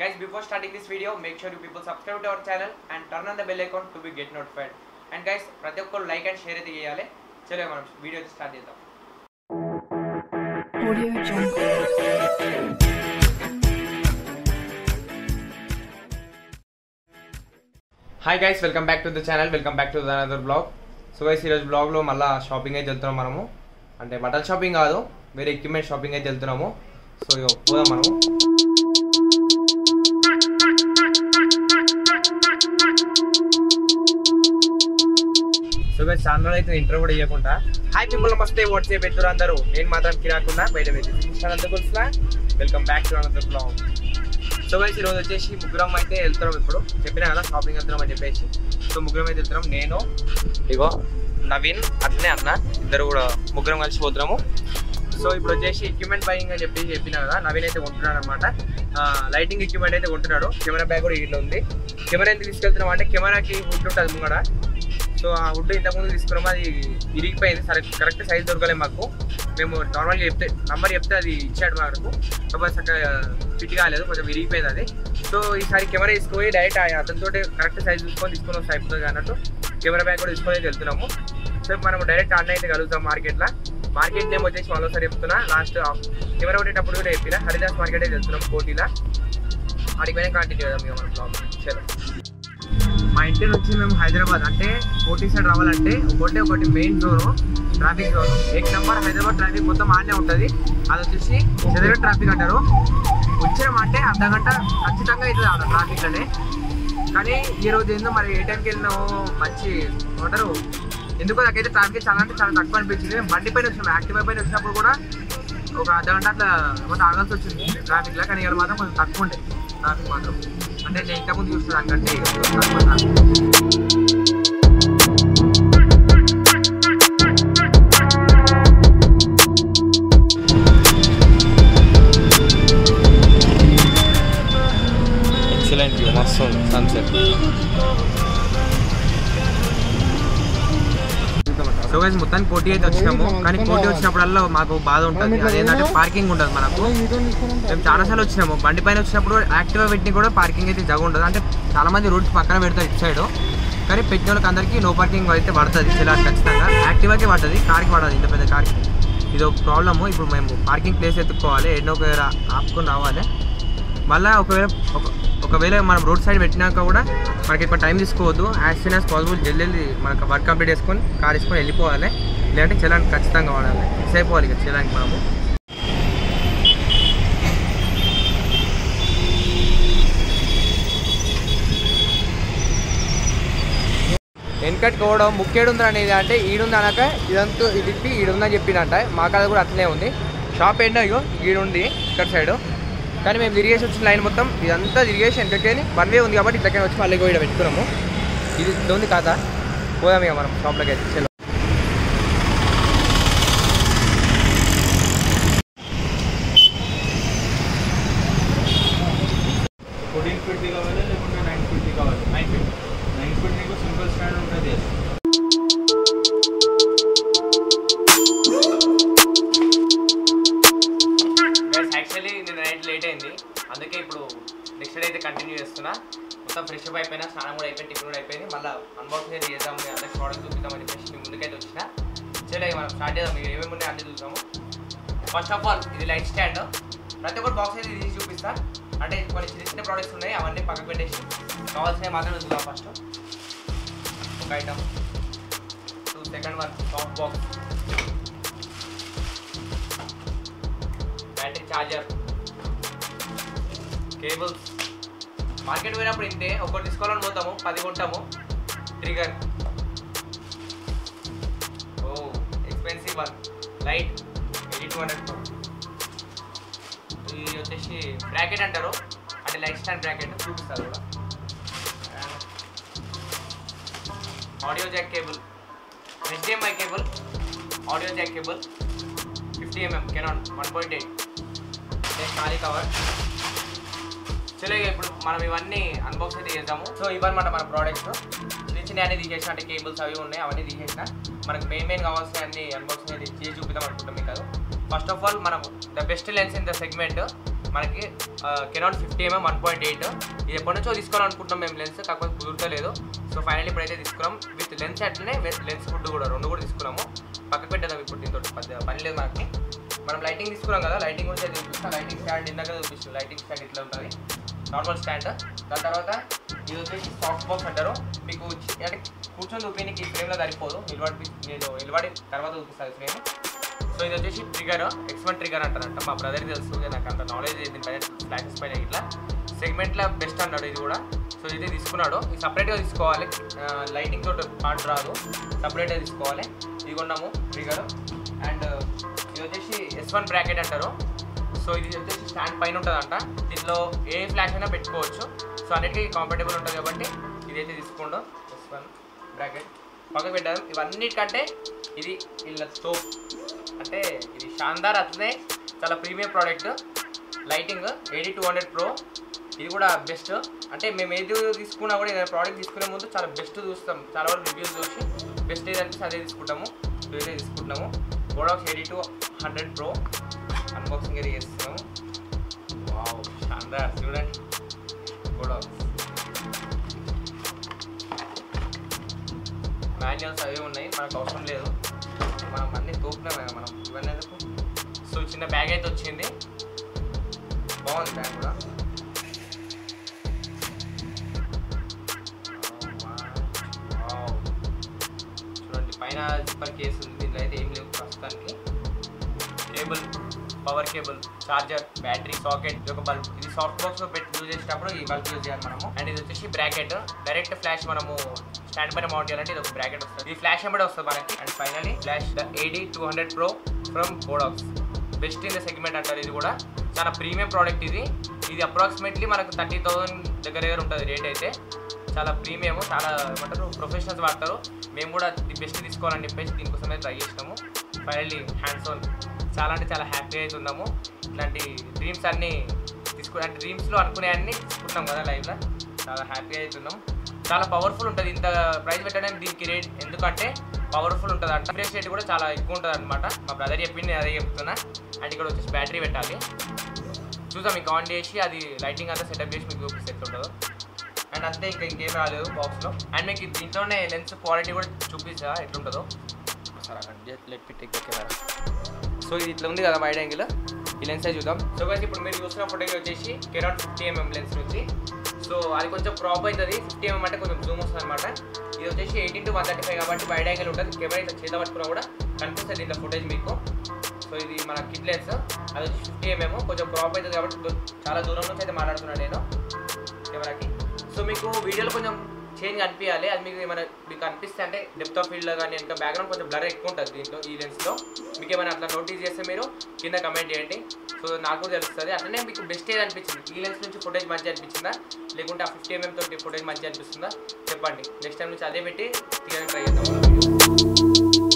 Guys, before starting this video, make sure you people subscribe to our channel and turn on the bell icon to be get notified. And guys, ప్రతి ఒక్కరు like and share అయితే చేయాలి చలో మనం video అయితే start చేద్దాం Audio Jungle. Hi guys welcome back to the channel welcome back to the another blog so guys ఈరోజు బ్లాగ్లో మళ్ళీ షాపింగ్ అయితే వెళ్తున్నాం మనము అంటే బట్టల షాపింగ్ కాదు వేరే ఎక్విప్మెంట్ షాపింగ్ అయితే వెళ్తున్నాము సో ఇగో పోదాం మనము సో గైస్ ఛానల్ అయితే ఇంటర్ కూడా ఇవ్వకుండా హాయ్ పీపుల్ నమస్తే వాట్సాప్ పెట్టురు అందరూ నేను మాత్రం కిరాకుండా బయట పెట్టి welcome back to another blog so guys ఈరోజు వచ్చేసి ముగ్గురం అయితే వెళ్తున్నాం ఇప్పుడు చెప్పినా కదా షాపింగ్ వెళ్తున్నాం అని చెప్పేసి సో ముగ్గురం అయితే వెళ్తున్నాం నేను ఇగో నవీన్ అట్నే అన్న ఇద్దరు కూడా ముగ్గురం కలిసి పోతున్నాము సో ఇప్పుడు వచ్చేసి ఎక్విప్మెంట్ బయింగ్ అని చెప్పి చెప్పినా కదా నవీన్ అయితే కొంటున్నాడు అనమాట లైటింగ్ ఎక్విప్మెంట్ అయితే కొంటున్నాడు కెమెరా బ్యాగ్ కూడా ఇట్లా ఉంది కెమెరా ఎందుకు తీసుకెళ్తున్నాం అంటే కెమెరాకి హుడ్ ఉంటుంది ముంగడ సో ఆ వుడ్ ఇంతకుముందు తీసుకున్నాము అది ఇరిగిపోయింది సరే కరెక్ట్ సైజ్ దొరకలేదు మాకు మేము నార్మల్గా చెప్తే నంబర్ చెప్తే అది ఇచ్చాడు మాకు కాకపోతే చక్కగా ఫిట్ కాలేదు కొంచెం విరిగిపోయింది అది సో ఈసారి కెమెరా తీసుకుపోయి డైరెక్ట్ అతనితో కరెక్ట్ సైజ్ చూసుకొని తీసుకొని వస్తే అయిపోతుంది అన్నట్టు కెమెరా బ్యాగ్ కూడా తీసుకొని అయితే వెళ్తున్నాము సో మనం డైరెక్ట్ ఆన్లైన్ అయితే కలుగుతాం మార్కెట్లో మార్కెట్ నేమ్ వచ్చేసి మరోసారి చెప్తున్నా లాస్ట్ కెమెరా కొట్టేటప్పుడు కూడా చెప్పిన హరిదాస్ మార్కెట్ అయితే వెళ్తున్నాం కోటిలా అడిగి పోయినా కంటిన్యూ చేద్దాం ఇక మన బ్లాగ్ చలో మా ఇంటి నుంచి మేము హైదరాబాద్ అంటే కోటి సైడ్ రావాలంటే ఒకటి ఒకటి మెయిన్ జోన్ ట్రాఫిక్ జోన్ ఎక్ నెంబర్ హైదరాబాద్ ట్రాఫిక్ మొత్తం ఆడనే ఉంటుంది అది వచ్చేసి చెదర ట్రాఫిక్ అంటారు వచ్చినామంటే అర్ధ గంట ఖచ్చితంగా అవుతుంది ఆడ ట్రాఫిక్లోనే కానీ ఈ రోజు ఏందో మరి ఏ టైంకి వెళ్ళినామో మంచి ఏమంటారు ఎందుకో నాకైతే ట్రాఫిక్ చాలా అంటే చాలా తక్కువ అనిపించింది మేము బండి పైన వచ్చినాం యాక్టివా పైన వచ్చినప్పుడు కూడా ఒక అర్ధ గంట అట్లా ఏమంటే ఆగాల్సి వచ్చింది ట్రాఫిక్లో కానీ ఇక్కడ మాత్రం కొంచెం తక్కువ ఉండే ట్రాఫిక్ మాత్రం అంటే నేను ఇంతకుముందు చూస్తున్నాను దానికంటే తక్కువ ట్రాఫిక్ ఎక్సలెంట్ వ్యూ మస్తు ఉంది సన్సెట్ సో గైస్ మొత్తానికి కోటి అయితే వచ్చినాము కానీ కోటి వచ్చినప్పుడల్లా మాకు బాధ ఉంటుంది అదేంటంటే పార్కింగ్ ఉంటుంది మనకు మేము చాలాసార్లు వచ్చినాము బండి పైన వచ్చినప్పుడు యాక్టివా పెట్టి కూడా పార్కింగ్ అయితే జగ ఉండదు అంటే చాలా మంది రోడ్స్ పక్కన పెడతారు ఇటు సైడ్ కానీ పెట్టిన వాళ్ళకి అందరికీ నో పార్కింగ్ అయితే పడుతుంది చిలా ఖచ్చితంగా యాక్టివాకి పడుతుంది కార్కి పడదు ఇంత పెద్ద కార్కి ఇది ఒక ప్రాబ్లము ఇప్పుడు మేము పార్కింగ్ ప్లేస్ ఎత్తుక్కోవాలి ఎన్నో ఒక ఆపుకొని రావాలి మళ్ళీ ఒకవేళ ఒక ఒకవేళ మనం రోడ్ సైడ్ పెట్టినాక కూడా మనకి ఎక్కువ టైం తీసుకోవద్దు యాజ్ సీన్ యాజ్ పాసిబుల్ జల్దీ జల్దీ మనకు వర్క్ కంప్లీట్ చేసుకొని కార్ వేసుకొని వెళ్ళిపోవాలి లేదంటే చలానికి ఖచ్చితంగా వాడాలి మిస్ అయిపోవాలి ఇక చలానికి మనము వెనకట్ కోవడం ముక్కేడుంది అనేది అంటే ఈడుంది అనక ఇదంతా ఇది తిప్పి ఈడుందని చెప్పిందంట మా కాడ కూడా అట్లనే ఉంది షాప్ ఏంటో ఇగో ఈడుంది ఇక్కడ సైడ్ కానీ మేము తిరిగేసి వచ్చిన లైన్ మొత్తం ఇదంతా తిరిగేసి వెనకని వన్ వే ఉంది కాబట్టి ఇట్లకైనా వచ్చి మళ్ళీ ఇక్కడ పెట్టుకున్నాము ఇది ఇది ఉంది కాదా పోదాం ఇక మనం షాప్లోకి అయితే చలో ఫోర్టీన్ ఫిఫ్టీ కావాలి లేకుంటే నైన్ ఫిఫ్టీ కావాలి నైన్ ఫిఫ్టీ నైన్ ఫిఫ్టీ నీకు సింపుల్ స్టాండ్ ఉంటుంది యాక్చువల్లీ నేను నైట్ లేట్ అయింది అందుకే ఇప్పుడు నెక్స్ట్ డే అయితే కంటిన్యూ చేస్తున్నా మొత్తం ఫ్రెష్ అప్ అయిపోయినా స్నానం కూడా అయిపోయింది టిఫిన్ కూడా అయిపోయింది మళ్ళీ అన్బాక్సింగ్ అయితే చేద్దాం అందరికి ప్రోడక్ట్ చూపిద్దామని చెప్పేసి మీ ముందుకైతే వచ్చిన సరే మనం స్టార్ట్ చేద్దాం మీరు ఏమేమి ఉన్నాయో అన్నీ చూద్దాము ఫస్ట్ ఆఫ్ ఆల్ ఇది లైట్ స్టాండ్ ప్రతి ఒక్కటి బాక్స్ అయితే తీసి చూపిస్తా అంటే కొన్ని చిన్న చిన్న ప్రోడక్ట్స్ ఉన్నాయి అవన్నీ పక్కకు పెట్టేసి కావాల్సినవి మాత్రమే చూద్దాం ఫస్ట్ ఒక item two second one soft box battery charger cables market పోయినప్పుడు ఇంతే ఒకటి తీసుకోవాలని పోతాము పది కొంటాము ట్రిగర్ ఓ expensive one light eighty two hundred ఇది వచ్చేసి బ్రాకెట్ అంటారు అంటే లైట్ స్టాండ్ బ్రాకెట్ చూపిస్తారు కూడా audio jack cable HDMI cable audio jack cable fifty mm Canon one point eight ఖాళీ కవర్ చలో ఇక ఇప్పుడు మనం ఇవన్నీ అన్బాక్స్ అయితే చేద్దాము సో ఇవన్నమాట మన ప్రోడక్ట్స్ చిన్న చిన్న అన్ని తీసేసిన అంటే కేబుల్స్ అవి ఉన్నాయి అవన్నీ తీసేసిన మనకు మెయిన్ మెయిన్ కావాల్సిన అన్ని అన్బాక్సింగ్ అయితే చేసి చూపిద్దాం అనుకుంటాం మీకు కాదు ఫస్ట్ ఆఫ్ ఆల్ మనం the best lens in the segment మనకి Canon fifty mm one point eight ఇది ఎప్పటి నుంచో తీసుకోవాలనుకుంటున్నాం మేము లెన్స్ కాకపోతే కుదురుతలేదు సో ఫైనల్ ఇప్పుడైతే తీసుకున్నాం విత్ లెన్స్ అట్లనే లెన్స్ ఫుడ్ కూడా రెండు కూడా తీసుకున్నాము పక్కకు పెట్టేదాం ఇప్పుడు దీంతో పెద్ద పని లేదు మనకి మనం లైటింగ్ తీసుకున్నాం కదా లైటింగ్ గురించి అయితే చూపిస్తాం లైటింగ్ స్టాండ్ ఇందాక చూపిస్తుంది లైటింగ్ స్టాండ్ ఇట్లా ఉంటుంది నార్మల్ స్టాండ్ దాని తర్వాత ఇది వచ్చేసి సాఫ్ట్ బాక్స్ అంటారు మీకు చి- అంటే కూర్చొని చూపించడానికి ఈ ఫ్రేమ్లో సరిపోదు నిలబడి నేను నిలబడి తర్వాత చూపిస్తాను ఫ్రేమ్ సో ఇది వచ్చేసి ట్రిగర్ ఎక్స్వన్ ట్రిగర్ అంటారంట మా బ్రదర్ తెలుసు నాకు అంత నాలెడ్జ్ దీనిపైన ఫ్లాషెస్ పైన ఇట్లా సెగ్మెంట్లో బెస్ట్ అన్నాడు ఇది కూడా సో ఇది తీసుకున్నాడు ఇది సపరేట్గా తీసుకోవాలి లైటింగ్ తోటి పార్ట్ రాదు సపరేట్గా తీసుకోవాలి ఇది కొన్నాము ట్రిగర్ అండ్ ఇది వచ్చేసి ఎస్ వన్ బ్రాకెట్ అంటారు సో ఇది వచ్చేసి స్టాండ్ పైన ఉంటుందంట దీంట్లో ఏ ఫ్లాష్ అయినా పెట్టుకోవచ్చు సో అన్నిటికీ కంఫర్టబుల్ ఉంటుంది కాబట్టి ఇదైతే తీసుకోండు ఎస్ వన్ బ్రాకెట్ పక్కకు పెట్టారు ఇవన్నిటికంటే ఇది వీళ్ళ స్టోవ్ అంటే ఇది షాందార్ అట్లనే చాలా premium product lighting eighty two hundred pro ఇది కూడా బెస్ట్ అంటే మేము ఏది తీసుకున్నా కూడా ఏదైనా ప్రోడక్ట్ తీసుకునే ముందు చాలా బెస్ట్ చూస్తాం చాలా వరకు రివ్యూస్ చూసి బెస్ట్ ఏది అనిపిస్తే అదే తీసుకుంటాము సో ఇదే తీసుకుంటున్నాము Godox eighty two hundred pro unboxing అయితే చేస్తున్నాము వావ్ షాందార్ చూడండి గోడాక్స్ మాన్యువల్స్ అవి ఉన్నాయి మనకు అవసరం లేదు మనం అన్ని తోపునాం కదా మనం ఇవన్నీ ఎందుకు సో చిన్న బ్యాగ్ అయితే వచ్చింది బాగుంది బ్యాగ్ కూడా Wow. చూడండి పైన జిప్పర్ కేసు ఉంది దీంట్లో అయితే ఏం లేవు ప్రస్తుతానికి cable power cable charger battery socket ఇది ఒక బల్బ్ ఇది సాఫ్ట్ బాక్స్ లో పెట్టి యూజ్ చేసేటప్పుడు ఈ బల్బ్ యూజ్ చేయాలి మనము అండ్ ఇది వచ్చేసి బ్రాకెట్ డైరెక్ట్ ఫ్లాష్ మనము స్టాండ్ పైన మౌంట్ చేయాలంటే ఇది ఒక బ్రాకెట్ వస్తుంది ఈ ఫ్లాష్ ఎంబడే వస్తుంది మనకి and finally flash the AD two hundred pro from Godox best in the segment అంటారు ఇది కూడా చాలా ప్రీమియం ప్రోడక్ట్ ఇది ఇది అప్రాక్సిమేట్లీ మనకు థర్టీ థౌసండ్ దగ్గర దగ్గర ఉంటుంది రేట్ అయితే చాలా ప్రీమియం చాలా ఏమంటారు ప్రొఫెషనల్స్ వాడతారు మేము కూడా ది బెస్ట్ తీసుకోవాలని చెప్పేసి దీనికోసమే ట్రై చేసినాము ఫైనల్లీ హ్యాండ్స్ ఆన్ చాలా అంటే చాలా హ్యాపీ అవుతున్నాము ఇట్లాంటి డ్రీమ్స్ అన్నీ తీసుకు అంటే డ్రీమ్స్లో అనుకునే అన్ని తీసుకుంటున్నాం కదా లైవ్లో చాలా హ్యాపీ అవుతున్నాం చాలా పవర్ఫుల్ ఉంటుంది ఇంత ప్రైస్ పెట్టడానికి దీనికి రేట్ ఎందుకంటే పవర్ఫుల్ ఉంటుంది అంట రిఫ్రెష్ రేట్ కూడా చాలా ఎక్కువ ఉంటుంది అనమాట మా బ్రదర్ చెప్పింది నేను అదే చెప్తున్నా అండ్ ఇక్కడ వచ్చేసి బ్యాటరీ పెట్టాలి చూద్దాం మీకు ఆన్ చేసి అది లైటింగ్ అంతా సెటప్ చేసి మీకు చూపిస్తే ఎట్లుంటుందో అండ్ అంతే ఇంకా ఇంకేం రాలేదు బాక్స్లో అండ్ మీకు దీంట్లోనే లెన్స్ క్వాలిటీ కూడా చూపిస్తా ఎట్లుంటుందో సరే అక్కడ లెట్ పిట్ కెమెరా సో ఇది ఇట్లా ఉంది కదా వైడ్ యాంగిల్ ఈ లెన్స్ చూద్దాం సో గైస్ ఇప్పుడు మీరు చూసిన ఫోటోకి వచ్చేసి కెనాట్ ఫిఫ్టీ ఎంఎం లెన్స్ నుంచి సో అది కొంచెం క్రాప్ అవుతుంది ఫిఫ్టీ ఎంఎం అంటే కొంచెం జూమ్ వస్తుంది అనమాట ఇది వచ్చేసి eighteen to one thirty five కాబట్టి వైడ్ యాంగిల్ ఉంటుంది కెమెరా ఇట్లా చేత పట్టుకున్నా కూడా కనిపిస్తుంది దీంట్లో ఫుటేజ్ మీకు సో ఇది మన కిట్ లెన్స్ అది వచ్చి ఫిఫ్టీ ఎంఎం కొంచెం క్రాప్ అవుతుంది కాబట్టి దూ- చాలా దూరం నుంచి అయితే మాట్లాడుతున్నాను నేను కెమెరాకి సో మీకు వీడియోలో కొంచెం చేంజ్ అనిపించాలి అది మీకు ఏమైనా మీకు అనిపిస్తే అంటే డెప్త్ ఆఫ్ ఫీల్డ్లో కానీ ఇంకా బ్యాక్గ్రౌండ్ కొంచెం బ్లర్ ఎక్కువ ఉంటుంది దీంట్లో ఈ లెన్స్లో మీకు ఏమైనా అట్లా నోటీస్ చేస్తే మీరు కింద కమెంట్ చేయండి సో నాకు కూడా తెలుస్తుంది అట్లనే మీకు బెస్ట్ ఏది అనిపించింది ఈ లెన్స్ నుంచి ఫుటేజ్ మంచి అనిపించిందా లేకుంటే ఆ ఫిఫ్టీ ఎంఎం తోటి ఫుటేజ్ మంచి అనిపిస్తుందా చెప్పండి నెక్స్ట్ టైం నుంచి అదే పెట్టి తీయడానికి ట్రై చేద్దాం మనం video.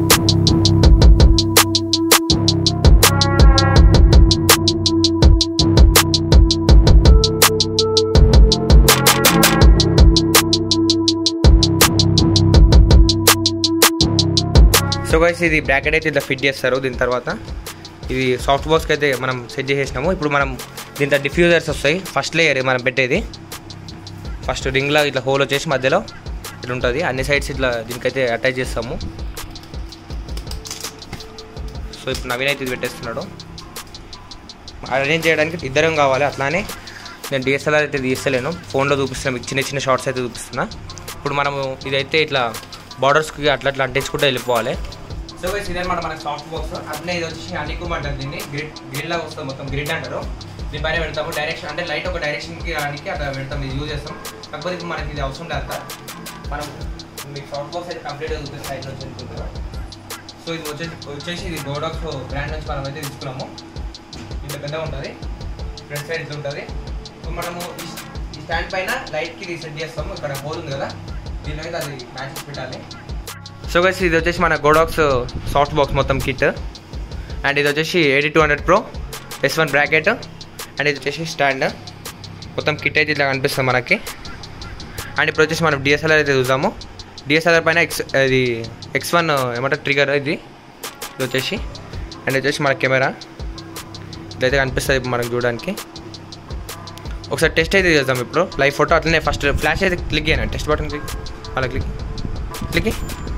సో గైస్ ఇది బ్రాకెట్ అయితే ఇట్లా ఫిట్ చేస్తారు దీని తర్వాత ఇది సాఫ్ట్ బాక్స్కి అయితే మనం సెట్ చేసేసినాము ఇప్పుడు మనం దీంట్లో డిఫ్యూజర్స్ వస్తాయి ఫస్ట్ లేయర్ మనం పెట్టేది ఫస్ట్ రింగ్లో ఇట్లా హోల్ వచ్చేసి మధ్యలో ఇట్లా ఉంటుంది అన్ని సైడ్స్ ఇట్లా దీనికైతే అటాచ్ చేస్తాము సో ఇప్పుడు నవీన్ అయితే ఇది పెట్టేస్తున్నాడు అరేంజ్ చేయడానికి ఇద్దరం కావాలి అట్లానే నేను డిఎస్ఎల్ఆర్ అయితే తీస్తలేను ఫోన్లో చూపిస్తున్నా మీకు చిన్న చిన్న షార్ట్స్ అయితే చూపిస్తున్నా ఇప్పుడు మనము ఇదైతే ఇట్లా బార్డర్స్కి అట్లా అట్లా అంటించుకుంటూ వెళ్ళిపోవాలి సో గైస్ ఇదే మన సాఫ్ట్ బాక్స్ అట్లనే ఇది వచ్చేసి హనీకుమ్ అంటారు దీన్ని గ్రిడ్ గ్రిడ్ లాగా వస్తుంది మొత్తం గ్రిడ్ అంటారు దీని పైన పెడతాము డైరెక్షన్ అంటే లైట్ ఒక డైరెక్షన్కి రానికి అట్లా పెడతాం ఇది యూజ్ చేస్తాం కాకపోతే ఇప్పుడు మనకి ఇది అవసరం లేదు అంత మనం మీకు సాఫ్ట్ బాక్స్ అయితే కంప్లీట్గా చూపిస్తే సైడ్ నుంచి వెళ్ళిపోతుంది సో ఇది వచ్చేసి వచ్చేసి ఇది గోడాక్స్ బ్రాండ్ నుంచి మనం అయితే తీసుకున్నాము ఇంత పెద్దగా ఉంటుంది ఫ్రంట్ సైడ్ ఇట్లా ఉంటుంది ఇప్పుడు మనము ఈ ఈ స్టాండ్ పైన లైట్కి ఇది సెట్ చేస్తాము ఇక్కడ హోల్ ఉంది కదా దీనిలో అయితే అది మ్యాచెస్ పెట్టాలి సో గైస్ ఇది వచ్చేసి మన గోడాక్స్ సాఫ్ట్ బాక్స్ మొత్తం కిట్ అండ్ ఇది వచ్చేసి eighty two hundred pro S one bracket and ఇది వచ్చేసి స్టాండ్ మొత్తం కిట్ అయితే ఇట్లా కనిపిస్తుంది మనకి అండ్ ఇప్పుడు వచ్చేసి మనం డిఎస్ఎల్ఆర్ అయితే చూద్దాము డిఎస్ఎల్ఆర్ పైన ఎక్స్ ఇది ఎక్స్ వన్ ఏమంటారు ట్రిగర్ ఇది ఇది వచ్చేసి అండ్ వచ్చేసి మన కెమెరా ఇదైతే కనిపిస్తుంది ఇప్పుడు మనకు చూడడానికి ఒకసారి టెస్ట్ అయితే చేద్దాం ఇప్పుడు లైవ్ ఫోటో అట్లనే ఫస్ట్ ఫ్లాష్ అయితే క్లిక్ చేయను టెస్ట్ బటన్ క్లిక్ అలా క్లిక్ క్లిక్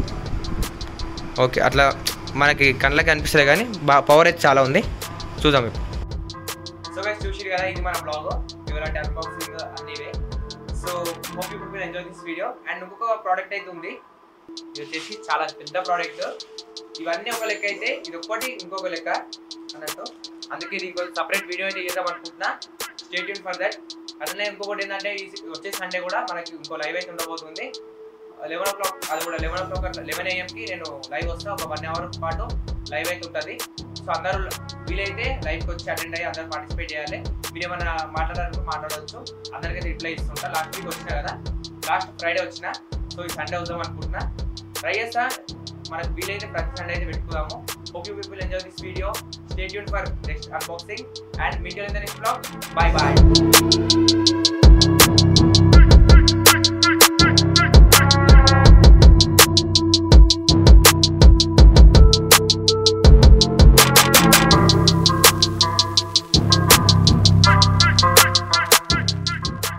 ఓకే అట్లా మనకి కళ్ళకి అనిపిస్తుంది కానీ బా పవర్ అయితే చాలా ఉంది చూద్దాం ఇప్పుడు సో గైస్ చూసిరు కదా ఇది మన బ్లాగ్ ఇలాంటి అన్బాక్సింగ్ అన్ని ఇవే so hope you will enjoy this video and ఇంకొక ప్రోడక్ట్ అయితే ఉంది ఇది వచ్చేసి చాలా పెద్ద ప్రోడక్ట్ ఇవన్నీ ఒక లెక్క అయితే ఇది ఒక్కటి ఇంకొక లెక్క అన్నట్టు అందుకే దీనికి సపరేట్ వీడియో అయితే చేద్దాం అనుకుంటున్నా స్టేట్యూన్ ఫర్ దట్ అట్లనే ఇంకొకటి ఏంటంటే ఈ వచ్చే సండే కూడా మనకి ఇంకో లైవ్ అయితే ఉండబోతుంది లెవెన్ ఓ క్లాక్ అది కూడా లెవెన్ ఓ క్లాక్ లెవెన్ ఏఎంకి నేను లైవ్ వస్తా ఒక వన్ అవర్ పాటు లైవ్ అయితే ఉంటుంది సో అందరూ వీలైతే లైవ్కి వచ్చి అటెండ్ అయ్యి అందరూ పార్టిసిపేట్ చేయాలి మీరు ఏమైనా మాట్లాడాలంటే మాట్లాడవచ్చు అందరికీ రిప్లై ఇస్తుంటా లాస్ట్ వీక్ వచ్చిన కదా లాస్ట్ ఫ్రైడే వచ్చిన సో ఈ సండే వద్దాం అనుకుంటున్నా ట్రై చేస్తా మనకు వీలైతే ప్రతి సండే అయితే పెట్టుకుందాము hope you people enjoy this video stay tune for next unboxing and meet in the next blog bye bye